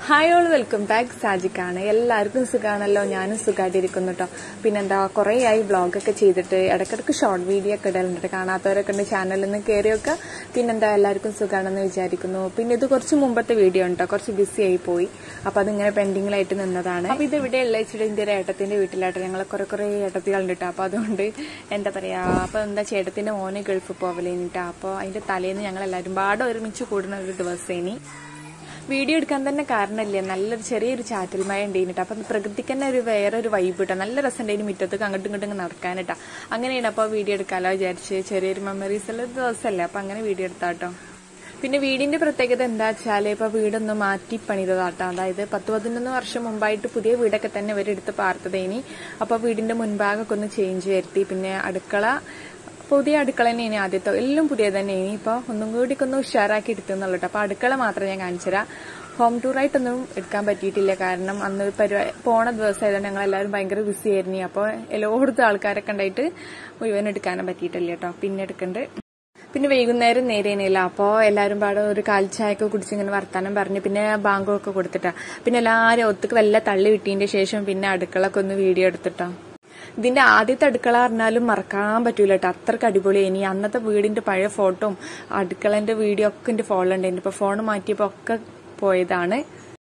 Hi all welcome back സാജിക്കാണ് എല്ലാവർക്കും സുഖാണല്ലോ ഞാനും സുഖമായിട്ടിരിക്കുന്നു കേട്ടോ പിന്നെന്താ കുറേ ആയി വ്ളോഗൊക്കെ ചെയ്തിട്ട് ഇടയ്ക്കിടയ്ക്ക് ഷോർട്ട് വീഡിയോ ഒക്കെ ഇടലുണ്ട് കാണാത്തവരൊക്കെ ഉണ്ട് ചാനലിൽ നിന്ന് കയറിയൊക്കെ പിന്നെന്താ എല്ലാവർക്കും സുഖമാണെന്ന് വിചാരിക്കുന്നു പിന്നെ ഇത് കുറച്ച് മുമ്പത്തെ വീഡിയോ ഉണ്ടോ കുറച്ച് ബിസി ആയി പോയി അപ്പൊ അതിങ്ങനെ പെൻഡിങ്ങിലായിട്ട് നിന്നതാണ് അപ്പൊ ഇത് ഇവിടെ ഉള്ള വെച്ചിട്ട് എന്റെ ഒരു ഏട്ടത്തിന്റെ വീട്ടിലായിട്ട് ഞങ്ങൾ കുറെ കുറെ ഏട്ടത്തികളുണ്ട് കേട്ടോ അപ്പൊ അതുകൊണ്ട് എന്താ പറയാ അപ്പൊ എന്താ ചേട്ടത്തിന്റെ മോനെ ഗൾഫ് പോവലേനിട്ടാ അപ്പൊ അതിന്റെ തലേന്ന് ഞങ്ങൾ എല്ലാവരും പാടെ ഒരുമിച്ച് കൂടുന്ന ഒരു ദിവസേനി വീഡിയോ എടുക്കാൻ തന്നെ കാരണമില്ല നല്ലൊരു ചെറിയൊരു ചാറ്റൽ മഴ ഉണ്ടായിട്ട് അപ്പം പ്രകൃതിക്ക് തന്നെ ഒരു വേറെ ഒരു വൈബ് ഇട്ടാ നല്ല രസം ഉണ്ടായിരുന്നു മുറ്റത്തേക്ക് അങ്ങോട്ടും ഇങ്ങോട്ടും ഇങ്ങ് നടക്കാനിട്ടാ അങ്ങനെയാണ് അപ്പോൾ വീഡിയോ എടുക്കാലോ വിചാരിച്ച് ചെറിയൊരു മെമ്മറീസ് ഉള്ള ഒരു ദിവസമല്ലേ അപ്പം അങ്ങനെ വീഡിയോ എടുത്താട്ടോ പിന്നെ വീടിന്റെ പ്രത്യേകത എന്താ വെച്ചാല് ഇപ്പൊ വീടൊന്ന് മാറ്റി പണിതതാട്ടോ അതായത് പത്ത് പതിനൊന്ന് വർഷം മുമ്പായിട്ട് പുതിയ വീടൊക്കെ തന്നെ ഇവരെടുത്ത് പാർത്തതേനി അപ്പൊ വീടിന്റെ മുൻഭാഗമൊക്കെ ഒന്ന് ചേഞ്ച് വരുത്തി പിന്നെ അടുക്കള പുതിയ അടുക്കള തന്നെയാണ് ആദ്യത്തെ എല്ലാം പുതിയ തന്നെയാണ് ഇപ്പൊ ഒന്നും കൂടി ഒന്ന് ഉഷാറാക്കി എടുത്തുന്നുള്ളൂ അപ്പൊ അടുക്കള മാത്രം ഞാൻ കാണിച്ചുതരാം ഹോം ടൂർ ആയിട്ടൊന്നും എടുക്കാൻ പറ്റിയിട്ടില്ല കാരണം അന്ന് പരിപാടി പോണ ദിവസമായതുകൊണ്ട് ഞങ്ങൾ എല്ലാവരും ഭയങ്കര ബിസി ആയിരുന്നു അപ്പോൾ എല്ലായിടത്തും ആൾക്കാരൊക്കെ ഉണ്ടായിട്ട് മുഴുവൻ എടുക്കാനും പറ്റിയിട്ടില്ല കേട്ടോ പിന്നെ എടുക്കണ്ട് പിന്നെ വൈകുന്നേരം നേരേനയില്ല അപ്പോൾ എല്ലാവരും പാടെ ഒരു കാൽച്ചായൊക്കെ കുടിച്ച് ഇങ്ങനെ വർത്താനം പറഞ്ഞ് പിന്നെ ബാങ്കൊക്കെ കൊടുത്തിട്ടാ പിന്നെ എല്ലാവരും ഒത്തുക്ക് വല്ല തള്ളി കിട്ടിയതിന്റെ ശേഷം പിന്നെ അടുക്കളൊക്കെ ഒന്ന് വീഡിയോ എടുത്തിട്ടാ ഇതിന്റെ ആദ്യത്തെ അടുക്കള പറഞ്ഞാലും മറക്കാൻ പറ്റൂല കേട്ടോ അത്രക്ക് അടിപൊളി ഇനി അന്നത്തെ വീടിന്റെ പഴയ ഫോട്ടോയും അടുക്കളന്റെ വീഡിയോ ഒക്കെ എന്റെ ഫോണിലുണ്ടായിരുന്നു ഇപ്പൊ ഫോൺ മാറ്റിയപ്പോ ഒക്കെ പോയതാണ്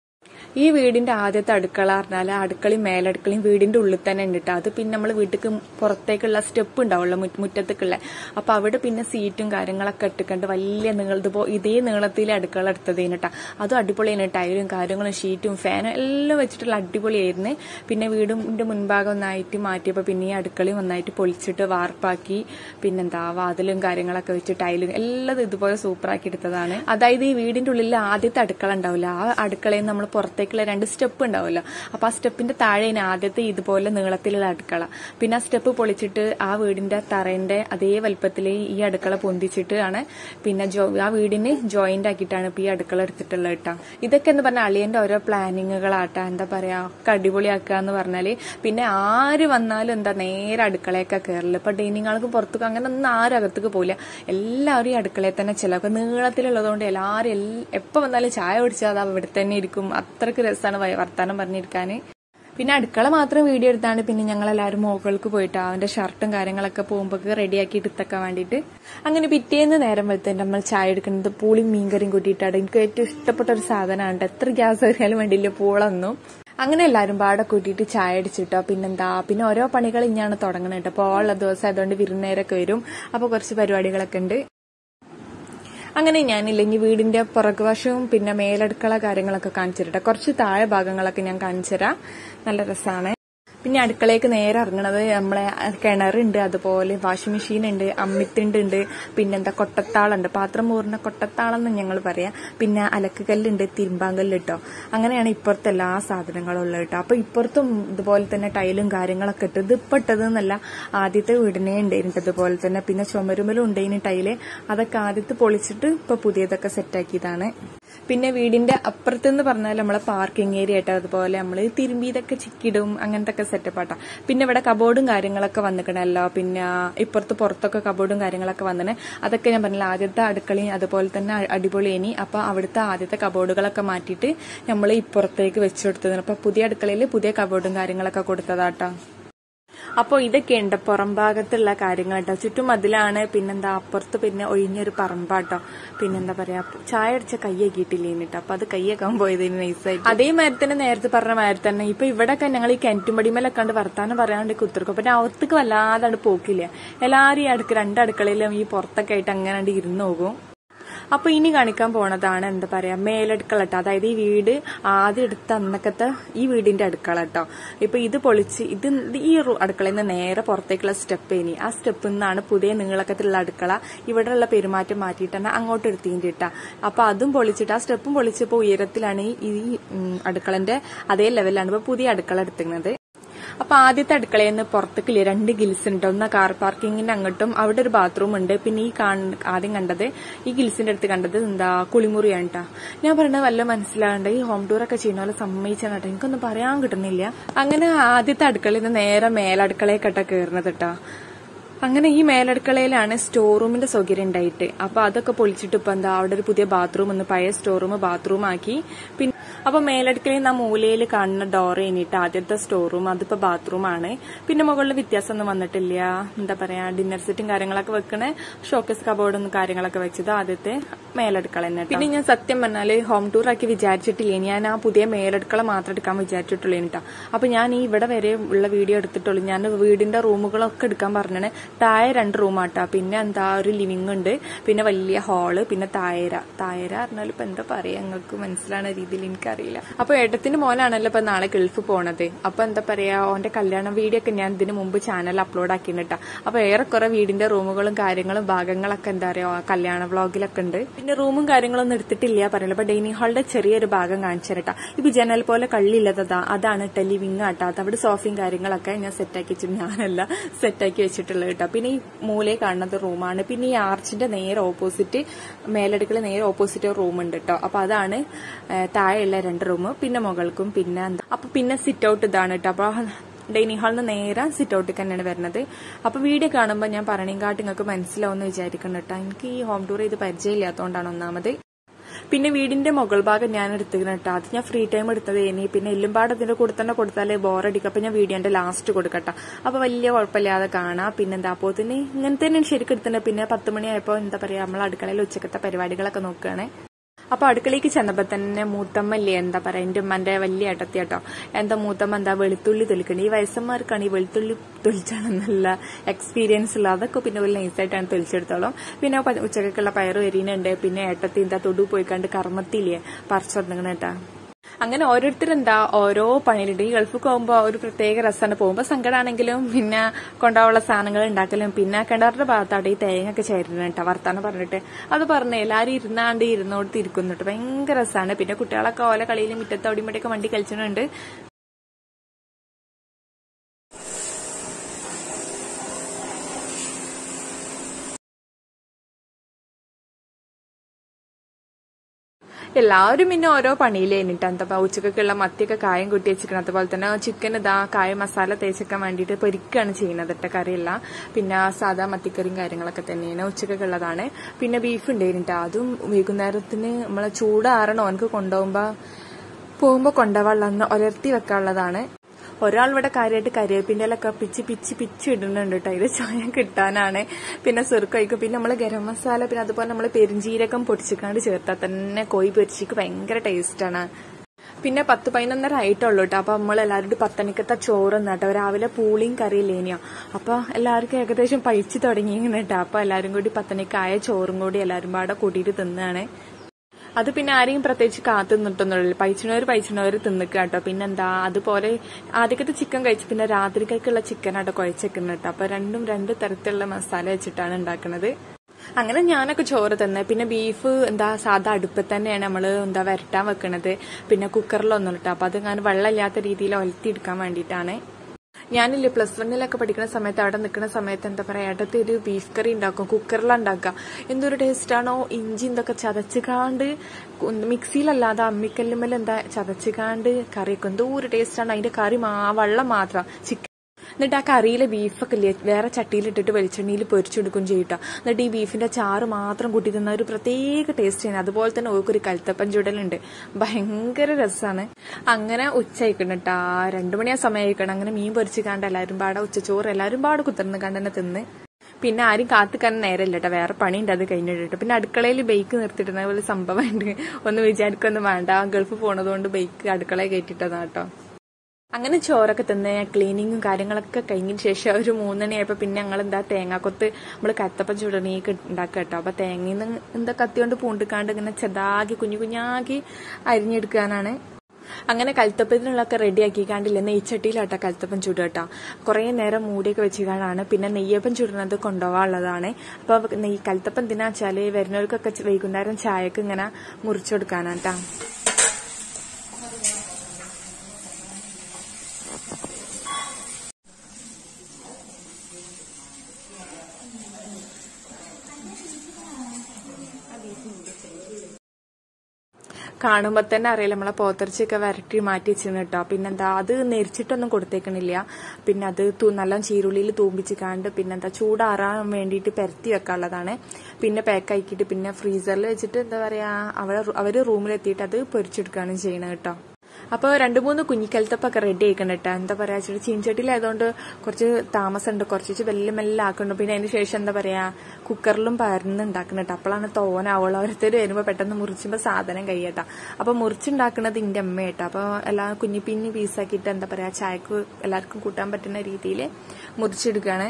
ഈ വീടിന്റെ ആദ്യത്തെ അടുക്കള പറഞ്ഞാൽ അടുക്കളയും മേലടുക്കളയും വീടിന്റെ ഉള്ളിൽ തന്നെ ഉണ്ട് കേട്ടോ അത് പിന്നെ നമ്മൾ വീട്ടിക്ക് പുറത്തേക്കുള്ള സ്റ്റെപ്പ് ഉണ്ടാവുള്ളൂ മുറ്റത്തേക്കുള്ള അപ്പൊ അവിടെ പിന്നെ സീറ്റും കാര്യങ്ങളൊക്കെ ഇട്ടിക്കണ്ട് വലിയ നീളം ഇതുപോ ഇതേ നീളത്തിൽ അടുക്കള എടുത്തതേന് കേട്ടോ അതും അടിപൊളിയാണ് ടൈലും കാര്യങ്ങളും ഷീറ്റും ഫാനും എല്ലാം വെച്ചിട്ടുള്ള അടിപൊളിയായിരുന്നു പിന്നെ വീടിന്റെ മുൻഭാഗം ഒന്നായിട്ട് മാറ്റിയപ്പോൾ പിന്നെ ഈ അടുക്കളയും ഒന്നായിട്ട് പൊളിച്ചിട്ട് വാർപ്പാക്കി പിന്നെന്താ വാതിലും കാര്യങ്ങളൊക്കെ വെച്ച് ടൈലും എല്ലാം ഇതുപോലെ സൂപ്പറാക്കി എടുത്തതാണ് അതായത് ഈ വീടിന്റെ ഉള്ളിൽ ആദ്യത്തെ അടുക്കള ഉണ്ടാവില്ല ആ അടുക്കളയിൽ നമ്മൾ പുറത്തേക്ക് പുറത്തേക്കുള്ള രണ്ട് സ്റ്റെപ്പ് ഉണ്ടാവുമല്ലോ അപ്പൊ ആ സ്റ്റെപ്പിന്റെ താഴെ ആദ്യത്തെ ഇതുപോലെ നീളത്തിലുള്ള അടുക്കള പിന്നെ ആ സ്റ്റെപ്പ് പൊളിച്ചിട്ട് ആ വീടിന്റെ തറേന്റെ അതേ വലുപ്പത്തിൽ ഈ അടുക്കള പൊന്തിച്ചിട്ട് ആണ് പിന്നെ ആ വീടിന് ജോയിന്റ് ആക്കിയിട്ടാണ് ഇപ്പൊ ഈ അടുക്കള എടുത്തിട്ടുള്ളത് കേട്ടോ ഇതൊക്കെ എന്ന് പറഞ്ഞാൽ അളിയന്റെ ഓരോ പ്ലാനിങ്ങുകളാട്ടാ എന്താ പറയാ ഒക്കെ അടിപൊളിയാക്കുക എന്ന് പറഞ്ഞാല് പിന്നെ ആര് വന്നാലും എന്താ നേരെ അടുക്കളയൊക്കെ കയറില്ല ഇപ്പൊ ഡൈനിങ് ആൾക്ക് പുറത്തേക്ക് അങ്ങനെ ഒന്നും ആരും അകത്തേക്ക് പോയില്ല എല്ലാവരും ഈ അടുക്കളയിൽ തന്നെ ചിലപ്പോൾ നീളത്തിലുള്ളതുകൊണ്ട് എല്ലാവരും എപ്പോ വന്നാലും ചായ കുടിച്ചാൽ അത് അവിടെ തന്നെ ഇരിക്കും അത്രക്ക് രസമാണ് വർത്താനം പറഞ്ഞിരിക്കാൻ പിന്നെ അടുക്കള മാത്രം വീഡിയോ എടുത്താണ് പിന്നെ ഞങ്ങൾ എല്ലാവരും മുകൾക്ക് പോയിട്ട് അവന്റെ ഷർട്ടും കാര്യങ്ങളൊക്കെ പോകുമ്പോൾ റെഡിയാക്കി എടുത്തൊക്കെ വേണ്ടിയിട്ട് അങ്ങനെ പിറ്റേന്ന് നേരം വെളുത്ത് നമ്മൾ ചായ എടുക്കുന്നത് പൂളിയും മീൻകറിയും കൂട്ടിയിട്ടാണ് എനിക്ക് ഏറ്റവും ഇഷ്ടപ്പെട്ട ഒരു സാധനമാണ് എത്ര ഗ്യാസ് കയറിയാലും വേണ്ടിയില്ല പൂളൊന്നും അങ്ങനെ എല്ലാവരും പാടെ കൂട്ടിയിട്ട് ചായ അടിച്ചിട്ടോ പിന്നെന്താ പിന്നെ ഓരോ പണികൾ ഇനിയാണ് തുടങ്ങുന്നത് കേട്ടോ അപ്പോൾ ഉള്ള ദിവസം അതുകൊണ്ട് വിരുന്നേരൊക്കെ വരും അപ്പോൾ കുറച്ച് പരിപാടികളൊക്കെ ഉണ്ട് അങ്ങനെ ഞാനില്ലെങ്കിൽ വീടിന്റെ പുറകുവശവും പിന്നെ മേലടുക്കള കാര്യങ്ങളൊക്കെ കാണിച്ചിട്ടെ കുറച്ച് താഴെ ഭാഗങ്ങളൊക്കെ ഞാൻ കാണിച്ചുതരാം നല്ല രസമാണ് പിന്നെ അടുക്കളയ്ക്ക് നേരെ ഇറങ്ങണത് നമ്മളെ കിണറുണ്ട് അതുപോലെ വാഷിംഗ് മെഷീൻ ഉണ്ട് അമ്മിത്തിണ്ട് ഉണ്ട് പിന്നെന്താ കൊട്ടത്താളുണ്ട് പാത്രം മൂറിന കൊട്ടത്താളം എന്ന് ഞങ്ങൾ പറയാം പിന്നെ അലക്കുകല്ലുണ്ട് തിരുമ്പാങ്കല്ല് കേട്ടോ അങ്ങനെയാണ് ഇപ്പുറത്തെ എല്ലാ സാധനങ്ങളും ഉള്ളത് കേട്ടോ അപ്പൊ ഇപ്പുറത്തും ഇതുപോലെ തന്നെ ടൈലും കാര്യങ്ങളൊക്കെ ഇട്ട് ഇത് ഇപ്പൊ ഇട്ടതെന്നല്ല ആദ്യത്തെ വീടിനെ ഉണ്ടായിരുന്നു ഇതുപോലെ തന്നെ പിന്നെ ചുമരുമലും ഉണ്ടായിരുന്നു ടൈല് അതൊക്കെ ആദ്യത്തെ പൊളിച്ചിട്ട് ഇപ്പൊ പുതിയതൊക്കെ സെറ്റാക്കിയതാണ് പിന്നെ വീടിന്റെ അപ്പുറത്തെന്ന് പറഞ്ഞാൽ നമ്മളെ പാർക്കിംഗ് ഏരിയ ആയിട്ട് അതുപോലെ നമ്മൾ തിരുമ്പിയതൊക്കെ ചിക്കിടും അങ്ങനത്തെ ഒക്കെ സെറ്റപ്പ് ആട്ടാ പിന്നെ ഇവിടെ കബോർഡും കാര്യങ്ങളൊക്കെ വന്നിക്കണല്ലോ പിന്നെ ഇപ്പുറത്ത് പുറത്തൊക്കെ കബോർഡും കാര്യങ്ങളൊക്കെ വന്നിന് അതൊക്കെ ഞാൻ പറഞ്ഞില്ല ആദ്യത്തെ അടുക്കളയും അതുപോലെ തന്നെ അടിപൊളിയേനി അപ്പൊ അവിടുത്തെ ആദ്യത്തെ കബോർഡുകളൊക്കെ മാറ്റിയിട്ട് നമ്മൾ ഇപ്പുറത്തേക്ക് വെച്ചു കൊടുത്തതിന് അപ്പൊ പുതിയ അടുക്കളയിൽ പുതിയ കബോർഡും കാര്യങ്ങളൊക്കെ കൊടുത്തതാട്ടോ അപ്പോൾ ഇതൊക്കെയുണ്ട് പുറം ഭാഗത്തുള്ള കാര്യങ്ങൾ കേട്ടോ ചുറ്റും അതിലാണ് പിന്നെന്താ അപ്പുറത്ത് പിന്നെ ഒഴിഞ്ഞൊരു പറമ്പാട്ടോ പിന്നെന്താ പറയാ ചായ അടിച്ച കയ്യാക്കിയിട്ടില്ലേന്ന് കേട്ടോ അപ്പൊ അത് കയ്യേക്കാൻ പോയതിന് നൈസായിട്ട് അതേമാതിരി തന്നെ നേരത്തെ പറഞ്ഞ മാതിരി തന്നെ ഇപ്പൊ ഇവിടെയൊക്കെ ഞങ്ങൾ ഈ കിണറ്റുംപടിമേലൊക്കെ കണ്ട് വർത്താനം പറയാണ്ട് കുത്തിർക്കും പിന്നെ അകത്തേക്ക് വല്ലാതെ പോക്കില്ല എല്ലാരും ഈ അടുക്ക രണ്ടടുക്കളയിലും ഈ പുറത്തൊക്കെ ആയിട്ട് അങ്ങനെ ഇരുന്ന് പോകും അപ്പൊ ഇനി കാണിക്കാൻ പോണതാണ് എന്താ പറയാ മേലടുക്കള കേട്ടോ അതായത് ഈ വീട് ആദ്യം എടുത്ത അന്നക്കത്തെ ഈ വീടിന്റെ അടുക്കള കേട്ടോ ഇപ്പൊ ഇത് പൊളിച്ച് ഇത് ഈ അടുക്കളയിൽ നിന്ന് നേരെ പുറത്തേക്കുള്ള സ്റ്റെപ്പ് ഇനി ആ സ്റ്റെപ്പിൽ നിന്നാണ് പുതിയ നീളക്കത്തിലുള്ള അടുക്കള ഇവിടെയുള്ള പെരുമാറ്റം മാറ്റിയിട്ടാണ് അങ്ങോട്ട് എടുത്തിട്ട് ഇട്ടാ അപ്പൊ അതും പൊളിച്ചിട്ട് ആ സ്റ്റെപ്പും പൊളിച്ചപ്പോ ഉയരത്തിലാണ് ഈ അടുക്കളന്റെ അതേ ലെവലിലാണ് ഇപ്പൊ പുതിയ അടുക്കള എടുത്തിരുന്നത് അപ്പൊ ആദ്യത്തെ അടുക്കളയിൽ നിന്ന് പുറത്തേക്കില്ലേ രണ്ട് ഗിൽസ് ഉണ്ട് ഒന്ന് കാർ പാർക്കിങ്ങിന്റെ അങ്ങോട്ടും അവിടെ ഒരു ബാത്റൂം ഉണ്ട് പിന്നെ ഈ ആദ്യം കണ്ടത് ഈ ഗിൽസിന്റെ അടുത്ത് കണ്ടത് എന്താ കുളിമുറിയാണ് കേട്ടാ ഞാൻ പറയുന്നത് വല്ല മനസ്സിലാകണ്ട ഈ ഹോം ടൂർ ഒക്കെ ചെയ്യുന്ന പോലെ സമ്മതിച്ചാണ് കേട്ടോ എനിക്കൊന്നും പറയാൻ കിട്ടുന്നില്ല അങ്ങനെ ആദ്യത്തെ അടുക്കളയിൽ നിന്ന് നേരെ മേലടുക്കളയൊക്കെ കയറുന്നത് കേട്ടാ അങ്ങനെ ഈ മേലടുക്കളയിലാണ് സ്റ്റോർ റൂമിന്റെ സൗകര്യം ഉണ്ടായിട്ട് അപ്പൊ അതൊക്കെ പൊളിച്ചിട്ട് ഇപ്പൊ എന്താ അവിടെ ഒരു പുതിയ ബാത്റൂം ഒന്ന് പഴയ സ്റ്റോർ റൂം ബാത്റൂം ആക്കി പിന്നെ അപ്പൊ മേലടുക്കളയിൽ നാ മൂലയിൽ കാണുന്ന ഡോർ കഴിഞ്ഞിട്ട് ആദ്യത്തെ സ്റ്റോർ റൂം അതിപ്പോ ബാത്റൂം ആണ് പിന്നെ മുകളിൽ വ്യത്യാസമൊന്നും വന്നിട്ടില്ല എന്താ പറയാ ഡിന്നർ സെറ്റും കാര്യങ്ങളൊക്കെ വെക്കണേ ഷോക്കേസ് കബോർഡും കാര്യങ്ങളൊക്കെ വെച്ചത് ആദ്യത്തെ മേലടുക്കള തന്നെ പിന്നെ ഞാൻ സത്യം പറഞ്ഞാല് ഹോം ടൂർ ആക്കി വിചാരിച്ചിട്ടില്ല ഞാൻ ആ പുതിയ മേലടുക്കള മാത്രം എടുക്കാൻ വിചാരിച്ചിട്ടുള്ളൂ കേട്ടോ അപ്പൊ ഞാൻ ഈ ഇവിടെ വരെ ഉള്ള വീഡിയോ എടുത്തിട്ടുള്ളൂ ഞാൻ വീടിന്റെ റൂമുകളൊക്കെ എടുക്കാൻ പറഞ്ഞാണ് താഴെ രണ്ട് റൂമാട്ടാ പിന്നെ എന്താ ഒരു ലിവിംഗ് ഉണ്ട് പിന്നെ വലിയ ഹാള് പിന്നെ തായര തായര പറഞ്ഞാൽ ഇപ്പൊ എന്താ പറയാ നിങ്ങൾക്ക് മനസ്സിലാവുന്ന രീതിയിൽ എനിക്കറിയില്ല അപ്പൊ ഏട്ടത്തിന്റെ മോനാണല്ലോ ഇപ്പൊ നാളെ ഗൾഫ് പോണത് അപ്പൊ എന്താ പറയാ ഓന്റെ കല്യാണ വീഡിയോ ഒക്കെ ഞാൻ ഇതിനു മുമ്പ് ചാനൽ അപ്ലോഡ് ആക്കിയിട്ടാ അപ്പൊ ഏറെക്കുറെ വീടിന്റെ റൂമുകളും കാര്യങ്ങളും ഭാഗങ്ങളൊക്കെ എന്താ പറയാ കല്യാണ വ്ളോഗിലൊക്കെ ഉണ്ട് പിന്നെ റൂമും കാര്യങ്ങളൊന്നും എടുത്തിട്ടില്ല പറയല്ലോ അപ്പൊ ഡൈനിങ് ഹാളിന്റെ ചെറിയൊരു ഭാഗം കാണിച്ചു തരട്ടാ ഇപ്പൊ ജനൽ പോലെ കള്ളില്ലതാ അതാണ് കേട്ടോ ലിവിങ് ആട്ടാ അത് അവിടെ സോഫയും കാര്യങ്ങളൊക്കെ ഞാൻ സെറ്റാക്കി വെച്ചു ഞാനല്ല സെറ്റാക്കി വെച്ചിട്ടുള്ളത് കേട്ടോ പിന്നെ ഈ മൂലയെ കാണുന്നത് റൂമാണ് പിന്നെ ഈ ആർച്ചിന്റെ നേരെ ഓപ്പോസിറ്റ് മേലടുക്കള നേരെ ഓപ്പോസിറ്റ് റൂം ഉണ്ട് കേട്ടോ അപ്പൊ അതാണ് ഏഹ്, താഴെയുള്ള രണ്ട് റൂം പിന്നെ മുകൾക്കും പിന്നെ എന്താ അപ്പൊ പിന്നെ സിറ്റ് ഔട്ട് ഇതാണ് കേട്ടോ അപ്പൊ ഡൈനിങ് ഹാളിൽ നിന്ന് നേരെ സിറ്റ് ഔട്ടിൽ തന്നെയാണ് വരുന്നത് അപ്പൊ വീഡിയോ കാണുമ്പോൾ ഞാൻ പറയണേക്കാട്ട് നിങ്ങൾക്ക് മനസ്സിലാവുമെന്ന് വിചാരിക്കണം കേട്ടോ എനിക്ക് ഈ ഹോം ടൂർ ചെയ്ത് പരിചയമില്ലാത്തതുകൊണ്ടാണ് ഒന്നാമത് പിന്നെ വീടിന്റെ മുകൾ ഭാഗം ഞാൻ എടുത്തിരുന്നു കേട്ടോ അത് ഞാൻ ഫ്രീ ടൈം എടുത്തത് ഇനി പിന്നെ എല്ലും പാടത്തിന്റെ കൂടെ തന്നെ കൊടുത്താലേ ബോറടിക്കും അപ്പൊ ഞാൻ വീഡിയോന്റെ ലാസ്റ്റ് കൊടുക്കട്ടെ അപ്പൊ വലിയ കുഴപ്പമില്ലാതെ കാണാം പിന്നെന്താ അപ്പോ തന്നെ ഇങ്ങനെ തന്നെയാണ് ശരിക്കും എടുത്തിട്ടുണ്ട് പിന്നെ പത്ത് മണിയായപ്പോ എന്താ പറയാ നമ്മൾ അടുക്കളയിൽ ഉച്ചക്കത്തെ പരിപാടികളൊക്കെ നോക്കുകയാണ് അപ്പൊ അടുക്കളയ്ക്ക് ചെന്നപ്പോ തന്നെ മൂത്തമ്മല്ലേ എന്താ പറയാ എന്റെ ഉമ്മന്റെ വലിയ ഏട്ടത്തി കേട്ടോ എന്താ മൂത്തമ്മ എന്താ വെളുത്തുള്ളി തൊലിക്കണേ ഈ വയസ്സന്മാർക്കാണ് ഈ വെളുത്തുള്ളി തൊലിച്ചാണെന്നല്ല എക്സ്പീരിയൻസ് ഉള്ള അതൊക്കെ പിന്നെ ഒരു നൈസായിട്ടാണ് തൊലിച്ചെടുത്തോളം പിന്നെ പ- ഉച്ചക്കൊക്കെയുള്ള പയറ് വരീനുണ്ട് പിന്നെ ഏട്ടത്തി എന്താ തൊടു പോയി കണ്ട് കർമ്മത്തില്ലേ പറിച്ചൊന്നിങ്ങനെ കേട്ടാ അങ്ങനെ ഓരോരുത്തരെന്താ ഓരോ പണിയിലുണ്ട് ഈ ഗൾഫിൽ പോകുമ്പോൾ ഒരു പ്രത്യേക രസമാണ് പോകുമ്പോൾ സങ്കടമാണെങ്കിലും പിന്നെ കൊണ്ടുപോകാനുള്ള സാധനങ്ങൾ ഉണ്ടാക്കലും പിന്നെ കിണറിന്റെ ഭാഗത്തായിട്ട് ഈ തേങ്ങ ഒക്കെ ചേരുന്നു കേട്ടോ വർത്താനം പറഞ്ഞിട്ട് അത് പറഞ്ഞ് എല്ലാവരും ഇരുന്നാണ്ട് ഇരുന്നോടത്ത് ഇരിക്കുന്നുണ്ട് ഭയങ്കര രസമാണ് പിന്നെ കുട്ടികളൊക്കെ ഓല കളിയിലും മുറ്റത്ത് അവിടെയും വണ്ടി കളിച്ചിട്ടുണ്ട് എല്ലാവരും പിന്നെ ഓരോ പണിയിലേനിട്ട് എന്താ ഉച്ചക്കൊക്കെയുള്ള മത്തിയൊക്കെ കായം കൂട്ടി വെച്ചിരിക്കണം അതുപോലെ തന്നെ ചിക്കൻ ഇതാ കായ മസാല തേച്ചെക്കാൻ വേണ്ടിയിട്ട് പൊരിക്കുകയാണ് ചെയ്യുന്നത് ഇട്ട കറിയല്ല പിന്നെ സാധാ മത്തിക്കറിയും കാര്യങ്ങളൊക്കെ തന്നെയാണ് ഉച്ചക്കൊക്കെ ഉള്ളതാണ് പിന്നെ ബീഫ് ഉണ്ടായിരുന്നിട്ട് അതും വൈകുന്നേരത്തിന് നമ്മളെ ചൂടാറണം അവനക്ക് കൊണ്ടുപോകുമ്പോ പോകുമ്പോ കൊണ്ടുപോകാനുള്ള ഒലർത്തി വെക്കാനുള്ളതാണ് ഒരാൾ ഇവിടെ കാര്യമായിട്ട് കരിവേപ്പിന്റെ ഇലൊക്കെ പിച്ച് പിച്ച് പിച്ച് ഇടുന്നുണ്ട് കേട്ടോ ഇത് ചായ കിട്ടാനാണ് പിന്നെ സുറുക്കൊഴിക്കും പിന്നെ നമ്മൾ ഗരം മസാല പിന്നെ അതുപോലെ നമ്മൾ പെരിഞ്ചീരകം പൊടിച്ചിക്കാണ്ട് ചേർത്താൽ തന്നെ കോഴി പൊരിച്ചിക്ക് ഭയങ്കര ടേസ്റ്റാണ് പിന്നെ പത്ത് പതിനൊന്നര ആയിട്ടുള്ളൂ കേട്ടോ അപ്പൊ നമ്മൾ എല്ലാവരും പത്തണിക്കത്തെ ചോറ് കേട്ടോ രാവിലെ പൂളിയും കറിയില്ലേനിയോ അപ്പൊ എല്ലാവർക്കും ഏകദേശം പഴിച്ചു തുടങ്ങി കേട്ടോ അപ്പൊ എല്ലാവരും കൂടി പത്തണിക്കായ ചോറും കൂടി എല്ലാവരും പാടെ കൂട്ടിയിട്ട് തിന്നാണ് അത് പിന്നെ ആരെയും പ്രത്യേകിച്ച് കാത്തു നിന്നിട്ടൊന്നുമില്ല പൈച്ചിനവർ പൈച്ചിനവർ തിന്നിക്കുക കേട്ടോ പിന്നെന്താ അതുപോലെ ആദ്യത്തെ ചിക്കൻ കഴിച്ച് പിന്നെ രാത്രിക്കൊക്കെയുള്ള ചിക്കനാട്ടോ കുഴച്ചേക്കുന്നത് കേട്ടോ അപ്പൊ രണ്ടും രണ്ട് തരത്തിലുള്ള മസാല വെച്ചിട്ടാണ് ഉണ്ടാക്കുന്നത് അങ്ങനെ ഞാനൊക്കെ ചോറ് തന്നെ പിന്നെ ബീഫ് എന്താ സാധാ അടുപ്പത്ത് തന്നെയാണ് നമ്മൾ എന്താ വരട്ടാൻ വെക്കണത് പിന്നെ കുക്കറിലൊന്നും ഇട്ടോ അപ്പൊ അത് ഞാൻ വെള്ളമില്ലാത്ത രീതിയിൽ ഒലത്തിയെടുക്കാൻ വേണ്ടിയിട്ടാണ് ഞാനില്ലേ പ്ലസ് വണ്ണിലൊക്കെ പഠിക്കുന്ന സമയത്ത് അവിടെ നിൽക്കുന്ന സമയത്ത് എന്താ പറയാ ഏട്ടത്തെ ഒരു ബീഫ് കറി ഉണ്ടാക്കും കുക്കറിലാണ് ഉണ്ടാക്കുക എന്തൊരു ടേസ്റ്റാണോ ഇഞ്ചി ഇതൊക്കെ ചതച്ചുകാണ്ട് മിക്സിയിലല്ലാതെ അമ്മിക്കല്ലുമ്മൽ എന്താ ചതച്ചുകാണ്ട് കറിയൊക്കെ എന്തോ ഒരു ടേസ്റ്റാണ് അതിന്റെ കറി മാ വെള്ളം മാത്രം ചിക്കൻ എന്നിട്ട് ആ കറിയിലെ ബീഫൊക്കെ ഇല്ലേ വേറെ ചട്ടിയിലിട്ടിട്ട് വെളിച്ചെണ്ണയിൽ പൊരിച്ചെടുക്കും ചെയ്യട്ടോ എന്നിട്ട് ഈ ബീഫിന്റെ ചാറ് മാത്രം കൂട്ടി തിന്ന ഒരു പ്രത്യേക ടേസ്റ്റ് ആണ് അതുപോലെ തന്നെ ഓക്കൊരു കൽത്തപ്പൻ ചുടലുണ്ട് ഭയങ്കര രസമാണ് അങ്ങനെ ഉച്ച അയക്കണം കേട്ടാ രണ്ടു മണിയാ സമയം അയക്കണം അങ്ങനെ മീൻ പൊരിച്ച് കണ്ട് എല്ലാവരും പാടെ ഉച്ചച്ചോറ് എല്ലാവരും പാടെ കുത്തിർന്ന് കണ്ട് തന്നെ തിന്ന് പിന്നെ ആരും കാത്തുക്കാൻ നേരമില്ല കേട്ടോ വേറെ പണിയുണ്ട് അത് കഴിഞ്ഞിട്ട് പിന്നെ അടുക്കളയിൽ ബൈക്ക് നിർത്തിയിടുന്ന പോലെ സംഭവമുണ്ട് ഒന്ന് വിചാരിക്കൊന്നും വേണ്ട ഗൾഫ് പോണതുകൊണ്ട് ബൈക്ക് അടുക്കളയിൽ കയറ്റിട്ടതാ കേട്ടോ അങ്ങനെ ചോറൊക്കെ തിന്ന് ക്ലീനിങ്ങും കാര്യങ്ങളൊക്കെ കഴിഞ്ഞതിന് ശേഷം ഒരു മൂന്നണിയായപ്പോ പിന്നെ ഞങ്ങൾ എന്താ തേങ്ങാക്കൊത്ത് നമ്മൾ കത്തപ്പം ചുടണിയൊക്കെ ഉണ്ടാക്കുക കേട്ടോ അപ്പൊ തേങ്ങയിൽ നിന്ന് എന്താ കത്തി കൊണ്ട് പൂണ്ടിക്കാണ്ട് ഇങ്ങനെ ചെതാക്കി കുഞ്ഞു കുഞ്ഞാക്കി അരിഞ്ഞെടുക്കാനാണ് അങ്ങനെ കൽത്തപ്പത്തിനുള്ളൊക്കെ റെഡി ആക്കിക്കാണ്ടില്ല നെയ്ച്ചട്ടിയിലാട്ടോ കൽത്തപ്പം ചുടുക കേട്ടോ കുറേ നേരം മൂടിയൊക്കെ വെച്ചുകൊണ്ടാണ് പിന്നെ നെയ്യപ്പം ചുടുന്നത് കൊണ്ടുപോകാനുള്ളതാണ് അപ്പൊ നെയ്യ് കൽത്തപ്പം എന്തിനാ വെച്ചാല് വരുന്നവർക്കൊക്കെ വൈകുന്നേരം ചായക്ക് ഇങ്ങനെ മുറിച്ചു കൊടുക്കാനാണ് കേട്ടോ കാണുമ്പോ തന്നെ അറിയില്ല നമ്മളെ പോത്തിറച്ചിയൊക്കെ വരട്ടി മാറ്റി വെച്ചിരുന്നു കേട്ടോ പിന്നെന്താ അത് നെരിച്ചിട്ടൊന്നും കൊടുത്തേക്കണില്ല പിന്നെ അത് തു- നല്ല ചീരുള്ളിയിൽ തൂമ്പിച്ച് കാണ്ട് പിന്നെന്താ ചൂടാറാൻ വേണ്ടിയിട്ട് പെരത്തി വെക്കാനുള്ളതാണ് പിന്നെ പാക്ക് ആക്കിയിട്ട് പിന്നെ ഫ്രീസറിൽ വെച്ചിട്ട് എന്താ പറയാ അവരെ അവര് റൂമിലെത്തിയിട്ട് അത് പൊരിച്ചെടുക്കുകയാണ് ചെയ്യണത് കേട്ടോ അപ്പോൾ രണ്ട് മൂന്ന് കുഞ്ഞിക്കലത്തപ്പൊക്കെ റെഡി ആയിക്കണം കേട്ടോ എന്താ പറയാ വെച്ചിട്ട് ചീൻചട്ടിയിലായതുകൊണ്ട് കുറച്ച് താമസമുണ്ട് കുറച്ച് വെല്ലെ മെല്ലെ ആക്കണം പിന്നെ അതിന് ശേഷം എന്താ പറയാ കുക്കറിലും പരന്ന് ഉണ്ടാക്കണം കേട്ടോ അപ്പോഴാണ് തോനാവുള്ളൂ ഓരോരുത്തർ വരുമ്പോൾ പെട്ടെന്ന് മുറിച്ചുമ്പോൾ സാധനം കഴിയട്ടാ അപ്പൊ മുറിച്ചുണ്ടാക്കുന്നത് ഇന്റെ അമ്മ കേട്ടോ അപ്പോൾ എല്ലാ കുഞ്ഞി പിഞ്ഞി പീസാക്കിയിട്ട് എന്താ പറയാ ചായക്ക് എല്ലാവർക്കും കൂട്ടാൻ പറ്റുന്ന രീതിയിൽ മുറിച്ചെടുക്കുകയാണ്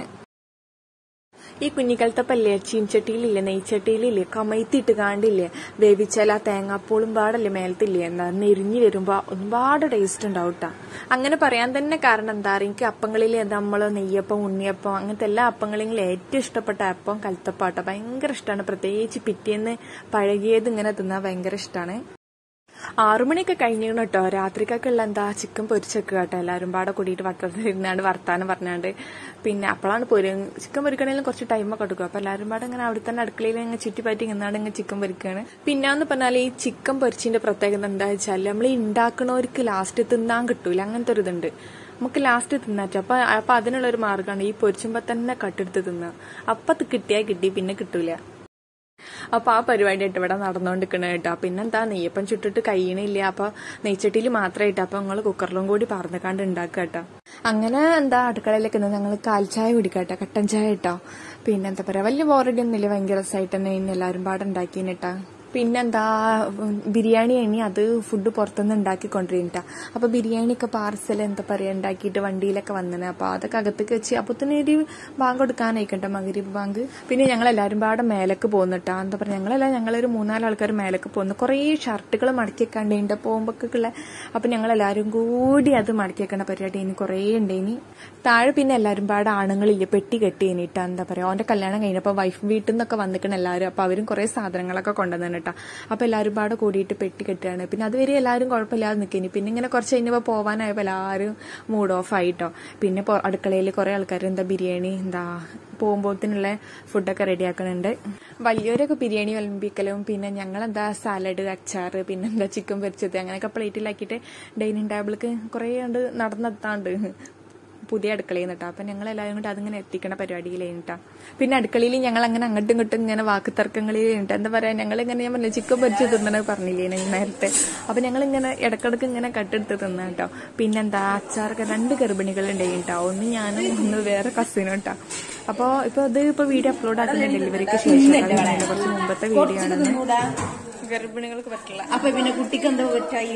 ഈ കുഞ്ഞിക്കലത്തപ്പല്ലേ ചീൻചട്ടിയിലില്ലേ നെയ്ച്ചട്ടിയിലില്ലേ കമഴ്ത്തിയിട്ട് കാണ്ടില്ലേ വേവിച്ചാൽ ആ തേങ്ങാപ്പൂളും പാടല്ലേ മേലത്തില്ലേ എന്താ നെരിഞ്ഞു വരുമ്പോ ഒരുപാട് ടേസ്റ്റ് ഉണ്ടാവും ട്ടാ. അങ്ങനെ പറയാൻ തന്നെ കാരണം എന്താ പറയുക എനിക്ക് അപ്പങ്ങളിൽ നമ്മള് നെയ്യപ്പം ഉണ്ണിയപ്പം അങ്ങനത്തെ എല്ലാ അപ്പങ്ങളിലും ഏറ്റവും ഇഷ്ടപ്പെട്ട അപ്പം കലത്തപ്പാട്ട ഭയങ്കര ഇഷ്ടമാണ് പ്രത്യേകിച്ച് പിറ്റേന്ന് പഴകിയത് ഇങ്ങനെ തിന്നാൻ ഭയങ്കര ഇഷ്ടമാണ് ആറുമണിയൊക്കെ കഴിഞ്ഞു കേട്ടോ രാത്രിക്കൊക്കെ ഉള്ള എന്താ ചിക്കൻ പൊരിച്ചൊക്കെ കേട്ടോ എല്ലാവരും പാടെ കൂടിയിട്ട് വട്ടത്തിൽ ഇരുന്നാണ്ട് വർത്താനം പറഞ്ഞാണ്ട് പിന്നെ അപ്പോഴാണ് പൊരി ചിക്കൻ പൊരിക്കണേലും കുറച്ച് ടൈമൊക്കെ എടുക്കും അപ്പൊ എല്ലാവരും പാടെ ഇങ്ങനെ അവിടെ തന്നെ അടുക്കളയിൽ ഇങ്ങനെ ചുറ്റിപ്പറ്റി നിന്നാണ്ട് ഇങ്ങനെ ചിക്കൻ പൊരിക്കുകയാണ് പിന്നെ എന്ന് പറഞ്ഞാൽ ഈ ചിക്കൻ പൊരിച്ചിന്റെ പ്രത്യേകത എന്താ വെച്ചാൽ നമ്മൾ ഈ ഉണ്ടാക്കണവർക്ക് ലാസ്റ്റ് തിന്നാൻ കിട്ടൂല അങ്ങനത്തെ ഒരു ഇതുണ്ട് നമുക്ക് ലാസ്റ്റ് തിന്നാറ്റ അപ്പൊ അപ്പൊ അതിനുള്ള ഒരു മാർഗ്ഗമാണ് ഈ പൊരിച്ചുമ്പോ തന്നെ കട്ടെടുത്ത് തിന്നുക അപ്പൊ അത് കിട്ടിയാൽ കിട്ടി പിന്നെ കിട്ടൂല അപ്പൊ ആ പരിപാടിയായിട്ട് ഇവിടെ നടന്നുകൊണ്ടിരിക്കണ കേട്ടോ പിന്നെന്താ നെയ്യപ്പം ചുട്ടിട്ട് കഴിയണില്ല അപ്പൊ നെയ്ച്ചട്ടിയിൽ മാത്രമായിട്ട് അപ്പൊ ഞങ്ങൾ കുക്കറിലും കൂടി പറന്നിക്കാണ്ട് ഉണ്ടാക്കുക കേട്ടോ അങ്ങനെ എന്താ അടുക്കളയിലേക്ക് ഞങ്ങൾ കാൽച്ചായ കുടിക്കട്ടെ കട്ടൻ ചായ കേട്ടോ പിന്നെ എന്താ പറയാ വലിയ ബോറടി ഒന്നുമില്ല ഭയങ്കര രസമായിട്ട് തന്നെ ഇനി എല്ലാവരും പാടെ ഉണ്ടാക്കിന്നിട്ടാ പിന്നെന്താ ഉം, ബിരിയാണി ഇനി അത് ഫുഡ് പുറത്തുനിന്ന് ഉണ്ടാക്കിക്കൊണ്ടിരിക്കട്ട അപ്പൊ ബിരിയാണി ഒക്കെ പാർസൽ എന്താ പറയാ ഉണ്ടാക്കിയിട്ട് വണ്ടിയിലൊക്കെ വന്നനെ അപ്പൊ അതൊക്കെ അകത്തേക്ക് വെച്ച് അപ്പൊ തന്നെ ഒരു ബാങ്ക് കൊടുക്കാനായിക്കട്ടെ മകരീബ് ബാങ്ക് പിന്നെ ഞങ്ങൾ എല്ലാവരും പാടെ മേലേക്ക് പോകുന്നിട്ടാ എന്താ പറയാ ഞങ്ങളെല്ലാം ഞങ്ങളൊരു മൂന്നാല് ആൾക്കാർ മേലേക്ക് പോകുന്നു കുറേ ഷർട്ടുകൾ മടക്കി വെക്കാണ്ട് പോകുമ്പോഴൊക്കെയുള്ള അപ്പൊ ഞങ്ങൾ എല്ലാവരും കൂടി അത് മടക്കി വെക്കേണ്ട പരിപാടി ഇനി കുറേ ഉണ്ട് ഇനി താഴെ പിന്നെ എല്ലാവരും പാടെ ആണുങ്ങളില്ലേ പെട്ടി കെട്ടി കഴിഞ്ഞിട്ട് എന്താ പറയാ അവന്റെ കല്യാണം കഴിഞ്ഞപ്പോ വൈഫ് വീട്ടിൽ നിന്നൊക്കെ വന്നിക്കണ എല്ലാവരും അപ്പൊ അവരും കുറെ സാധനങ്ങളൊക്കെ കൊണ്ടുവന്നു കേട്ടോ അപ്പൊ എല്ലാവരും പാടെ കൂടിയിട്ട് പെട്ടി കെട്ടുകയാണ് പിന്നെ അതുവരെ എല്ലാവരും കുഴപ്പമില്ലാതെ നിൽക്കിനി പിന്നെ ഇങ്ങനെ കുറച്ച് കഴിഞ്ഞപ്പോൾ പോവാനായപ്പോൾ എല്ലാവരും മൂഡ് ഓഫ് ആയിട്ടോ പിന്നെ പൊ- അടുക്കളയിൽ കുറെ ആൾക്കാർ എന്താ ബിരിയാണി എന്താ പോകുമ്പോഴത്തേനുള്ള ഫുഡൊക്കെ റെഡിയാക്കുന്നുണ്ട് വലിയവരൊക്കെ ബിരിയാണി വിളമ്പിക്കലും പിന്നെ ഞങ്ങൾ എന്താ സാലഡ് അച്ചാറ് പിന്നെ എന്താ ചിക്കൻ പൊരിച്ചത് അങ്ങനെയൊക്കെ പ്ലേറ്റിലാക്കിയിട്ട് ഡൈനിങ് ടേബിൾക്ക് കുറേ കണ്ട് നടന്നെത്താണ്ട് പുതിയ അടുക്കളയിൽ നിന്നിട്ടാ അപ്പൊ ഞങ്ങൾ എല്ലാവരും കൂടി അതിങ്ങനെ എത്തിക്കണ പരിപാടിയിലേട്ടാ പിന്നെ അടുക്കളയിൽ ഞങ്ങൾ അങ്ങനെ അങ്ങോട്ടും ഇങ്ങോട്ടും ഇങ്ങനെ വാക്ക് തർക്കങ്ങളിൽ എന്താ പറയാ ഞങ്ങൾ ഇങ്ങനെ ഞാൻ പറഞ്ഞു ചിക്കൻ പൊരിച്ച് തിന്നണ പറഞ്ഞില്ലേ ഞാൻ നേരത്തെ അപ്പൊ ഞങ്ങൾ ഇങ്ങനെ ഇടക്കിടക്ക് ഇങ്ങനെ കട്ടെടുത്ത് തിന്ന കേട്ടോ പിന്നെന്താ അച്ചാറൊക്കെ രണ്ട് ഗർഭിണികൾ ഉണ്ടായിട്ടോ ഒന്ന് ഞാനും ഒന്ന് വേറെ കസിനും കേട്ടോ അപ്പൊ ഇപ്പൊ ഇത് ഇപ്പൊ വീഡിയോ അപ്ലോഡ് ആക്കുന്ന ഡെലിവറിക്ക് ശേഷം കേട്ടോ. ഇതിന്റെ കുറച്ച് മുമ്പത്തെ വീഡിയോ ആണ് ഗർഭിണികൾക്ക് പറ്റില്ല അപ്പൊ പിന്നെ കുട്ടിക്ക് എന്താ പറ്റായി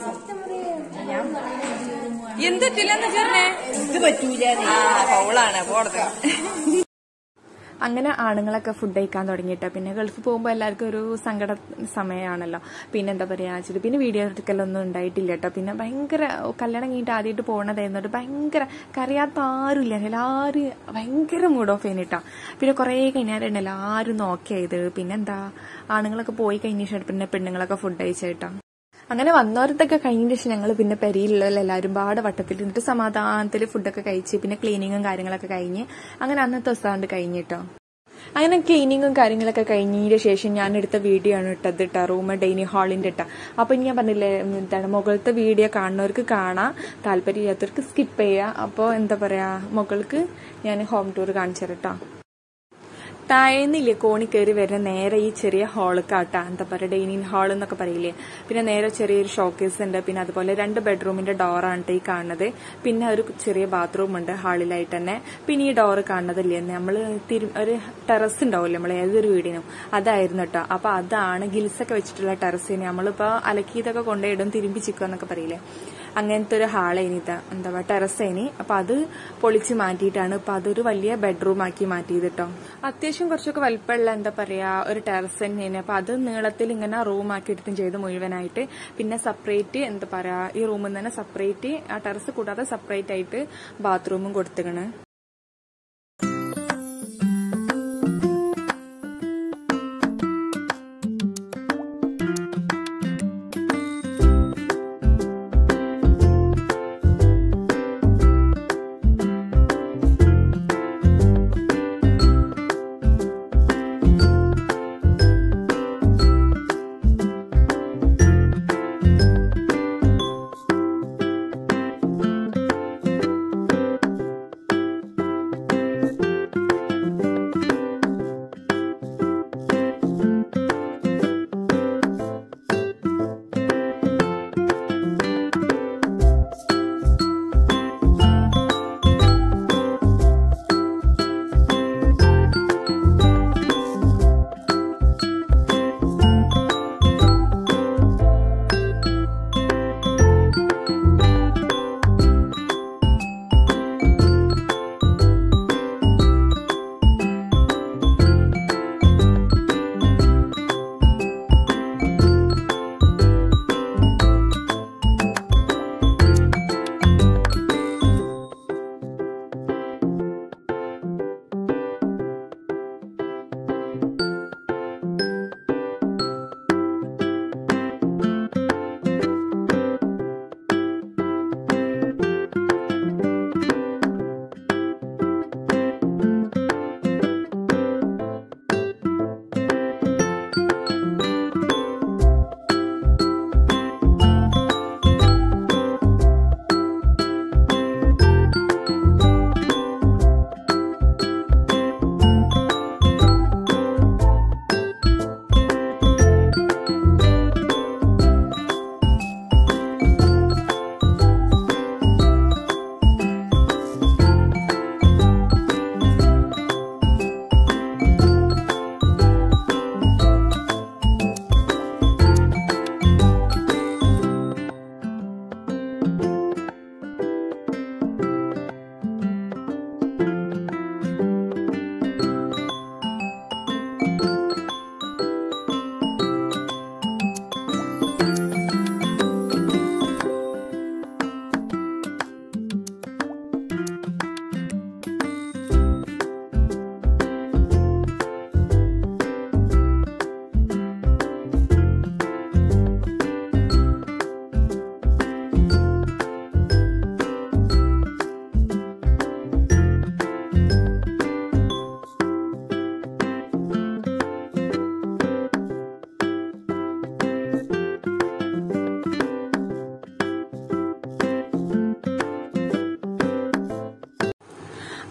എന്തിട്ടില്ലെന്ന് ചേർന്നേ ഇത് പറ്റൂല ഫൗളാണ് പോടത്ത് അങ്ങനെ ആണുങ്ങളൊക്കെ ഫുഡ് കഴിക്കാൻ തുടങ്ങിയിട്ട് പിന്നെ ഗൾഫിൽ പോകുമ്പോൾ എല്ലാവർക്കും ഒരു സങ്കട സമയമാണല്ലോ പിന്നെ എന്താ പറയാ വെച്ചിട്ട് പിന്നെ വീഡിയോ എടുക്കലൊന്നും ഉണ്ടായിട്ടില്ല കേട്ടോ പിന്നെ ഭയങ്കര കല്യാണം കഴിഞ്ഞിട്ട് ആദ്യമായിട്ട് പോകണതായിരുന്നോട്ട് ഭയങ്കര കറിയാത്ത ആരുമില്ല എല്ലാവരും ഭയങ്കര മൂഡ് ഓഫ് ചെയ്യുന്നിട്ടാ പിന്നെ കുറേ കഴിഞ്ഞാലുണ്ട് എല്ലാവരും നോക്കിയത് പിന്നെന്താ ആണുങ്ങളൊക്കെ പോയി കഴിഞ്ഞ ശേഷം പിന്നെ പെണ്ണുങ്ങളൊക്കെ ഫുഡ് കഴിച്ചേട്ടാ അങ്ങനെ വന്നവരത്തൊക്കെ കഴിഞ്ഞ ശേഷം ഞങ്ങൾ പിന്നെ പെരിയിലുള്ള എല്ലാവരും പാടെ വട്ടത്തിൽ നിന്നിട്ട് സമാധാനത്തിൽ ഫുഡൊക്കെ കഴിച്ച് പിന്നെ ക്ലീനിങ്ങും കാര്യങ്ങളൊക്കെ കഴിഞ്ഞ് അങ്ങനെ അന്നത്തെ ദിവസം കൊണ്ട് കഴിഞ്ഞിട്ടോ അങ്ങനെ ക്ലീനിങ്ങും കാര്യങ്ങളൊക്കെ കഴിഞ്ഞതിന് ശേഷം ഞാൻ എടുത്ത വീഡിയോ ആണ് ഇട്ടത് ഇട്ട റൂം ഡൈനിങ് ഹാളിന്റെ ഇട്ട അപ്പൊ ഞാൻ പറഞ്ഞില്ലേ ഉം, എന്താണ് മുകളിലത്തെ വീഡിയോ കാണുന്നവർക്ക് കാണാം താല്പര്യമില്ലാത്തവർക്ക് സ്കിപ്പ് ചെയ്യാം അപ്പോൾ എന്താ പറയാ മുകൾക്ക് ഞാൻ ഹോം ടൂർ കാണിച്ചു തരട്ടോ താഴേന്നില്ലേ കോണി കയറി വരുന്ന നേരെ ഈ ചെറിയ ഹാള് കാട്ടാ എന്താ പറയുക ഡൈനിങ് ഹാൾ എന്നൊക്കെ പറയില്ലേ പിന്നെ നേരെ ചെറിയൊരു ഷോക്കേസ് ഉണ്ട് പിന്നെ അതുപോലെ രണ്ട് ബെഡ്റൂമിന്റെ ഡോറാണ് ഈ കാണുന്നത് പിന്നെ ഒരു ചെറിയ ബാത്റൂം ഉണ്ട് ഹാളിലായിട്ട് തന്നെ പിന്നെ ഈ ഡോറ് കാണുന്നതില്ലേ നമ്മൾ ഒരു ടെറസ് ഉണ്ടാവില്ലേ നമ്മൾ ഏതൊരു വീടിനും അതായിരുന്നു കേട്ടോ അപ്പൊ അതാണ് ഗിൽസൊക്കെ വെച്ചിട്ടുള്ള ടെറസിന് നമ്മളിപ്പോ അലക്കിയതൊക്കെ കൊണ്ടുപോയിടും തിരുമ്പി ചിക്കുക എന്നൊക്കെ പറയില്ലേ അങ്ങനത്തെ ഒരു ഹാളേനി ഇത് എന്താ പറയുക ടെറസേനി അപ്പൊ അത് പൊളിച്ച് മാറ്റിയിട്ടാണ് ഇപ്പൊ അതൊരു വലിയ ബെഡ്റൂം ആക്കി മാറ്റിയത് കേട്ടോ അത്യാവശ്യം കുറച്ചൊക്കെ വലിപ്പമുള്ള എന്താ പറയാ ഒരു ടെറസ് തന്നെയാണ് അപ്പൊ അത് നീളത്തിൽ ഇങ്ങനെ റൂം ആക്കി എടുത്തും ചെയ്ത് മുഴുവനായിട്ട് പിന്നെ സെപ്പറേറ്റ് എന്താ പറയാ ഈ റൂമിൽ നിന്ന് തന്നെ സെപ്പറേറ്റ് ആ ടെറസ് കൂടാതെ സെപ്പറേറ്റ് ആയിട്ട് ബാത്റൂമും കൊടുത്തിക്കണ്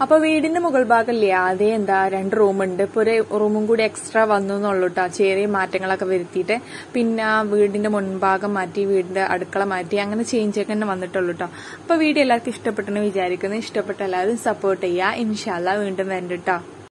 അപ്പൊ വീടിന്റെ മുകൾ ഭാഗമില്ലേ ആദ്യം എന്താ രണ്ട് റൂമുണ്ട് ഇപ്പൊ ഒരു റൂമും കൂടി എക്സ്ട്രാ വന്നു എന്നുള്ളൂ കേട്ടോ ചെറിയ മാറ്റങ്ങളൊക്കെ വരുത്തിയിട്ട് പിന്നെ വീടിന്റെ മുൻഭാഗം മാറ്റി വീടിന്റെ അടുക്കള മാറ്റി അങ്ങനെ ചേഞ്ച് ഒക്കെ തന്നെ വന്നിട്ടുള്ളൂ കേട്ടോ അപ്പൊ വീഡിയോ എല്ലാവർക്കും ഇഷ്ടപ്പെട്ടെന്ന് വിചാരിക്കുന്നു ഇഷ്ടപ്പെട്ട എല്ലാവരും സപ്പോർട്ട് ചെയ്യുക ഇൻഷാല്ല വീണ്ടും വരണ്ട കേട്ടോ